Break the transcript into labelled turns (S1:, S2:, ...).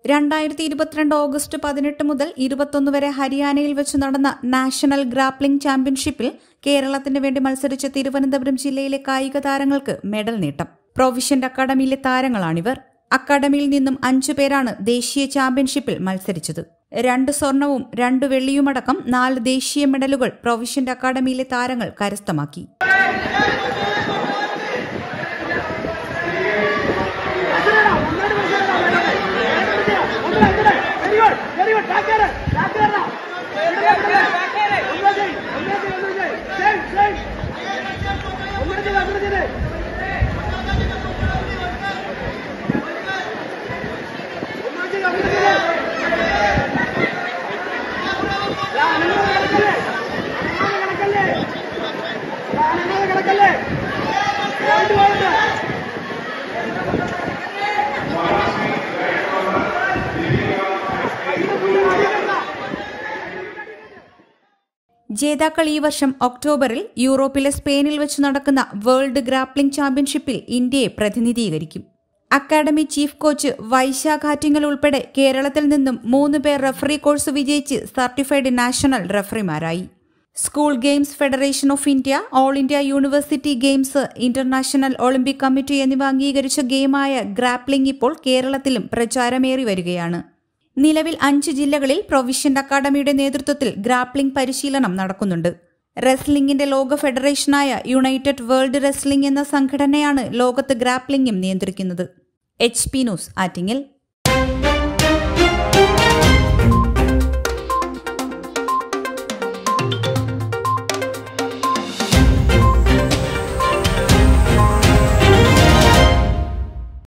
S1: രണ്ടായിരത്തി ഇരുപത്തിരണ്ട് ഓഗസ്റ്റ് പതിനെട്ട് മുതൽ ഇരുപത്തൊന്ന് വരെ ഹരിയാനയിൽ വെച്ച് നടന്ന നാഷണൽ ഗ്രാപ്ലിംഗ് ചാമ്പ്യൻഷിപ്പിൽ കേരളത്തിന് വേണ്ടി മത്സരിച്ച തിരുവനന്തപുരം ജില്ലയിലെ കായിക താരങ്ങൾക്ക് മെഡൽ നേട്ടം പ്രൊവിഷ്യന്റ് അക്കാദമിയിലെ താരങ്ങളാണിവർ അക്കാദമിയിൽ നിന്നും അഞ്ചു പേരാണ് ദേശീയ ചാമ്പ്യൻഷിപ്പിൽ മത്സരിച്ചത് രണ്ട് സ്വർണവും രണ്ട് വെള്ളിയുമടക്കം നാല് ദേശീയ മെഡലുകൾ പ്രൊവിഷ്യന്റ് അക്കാദമിയിലെ താരങ്ങൾ കരസ്ഥമാക്കി
S2: very good very good back ചെയ്യണം ബാക്ക് ചെയ്യണം ഒന്നും ചെയ്യ് ഒന്നും ചെയ്യ് ഒന്നും ചെയ്യ് സെയിം സെയിം ഒന്നും ചെയ്യ് ഒന്നും ചെയ്യ് ഒന്നും ചെയ്യ് ഒന്നും ചെയ്യ് യാ, അനങ്ങാതെ കിടക്കല്ലേ അനങ്ങാതെ കിടക്കല്ലേ യാ, അനങ്ങാതെ കിടക്കല്ലേ രണ്ട് പോയിന്റ്
S1: ജേതാക്കൾ ഈ വർഷം ഒക്ടോബറിൽ യൂറോപ്പിലെ സ്പെയിനിൽ വെച്ച് നടക്കുന്ന വേൾഡ് ഗ്രാപ്ലിംഗ് ചാമ്പ്യൻഷിപ്പിൽ ഇന്ത്യയെ പ്രതിനിധീകരിക്കും academy chief coach Vaishakh Attingal ഉൾപ്പെടെ കേരളത്തിൽ നിന്നും മൂന്ന് പേർ റഫറി കോഴ്സ് വിജയിച്ച് സർട്ടിഫൈഡ് നാഷണൽ റഫറിമാരായി school games federation of India all India university games international olympic committee എന്നിവ അംഗീകരിച്ച ഗെയിമായ ഗ്രാപ്ലിംഗ് ഇപ്പോൾ കേരളത്തിലും പ്രചാരമേറി വരികയാണ് നിലവിൽ അഞ്ച് ജില്ലകളിൽ പ്രൊവിഷ്യന്റ് അക്കാദമിയുടെ നേതൃത്വത്തിൽ ഗ്രാപ്ലിംഗ് പരിശീലനം നടക്കുന്നുണ്ട് റെസ്ലിംഗിന്റെ ലോക ഫെഡറേഷനായ യുണൈറ്റഡ് വേൾഡ് റെസ്ലിംഗ് എന്ന സംഘടനയാണ് ലോകത്ത് ഗ്രാപ്ലിംഗും നിയന്ത്രിക്കുന്നത് എച്ച് പി ന്യൂസ് ആറ്റിങ്ങൽ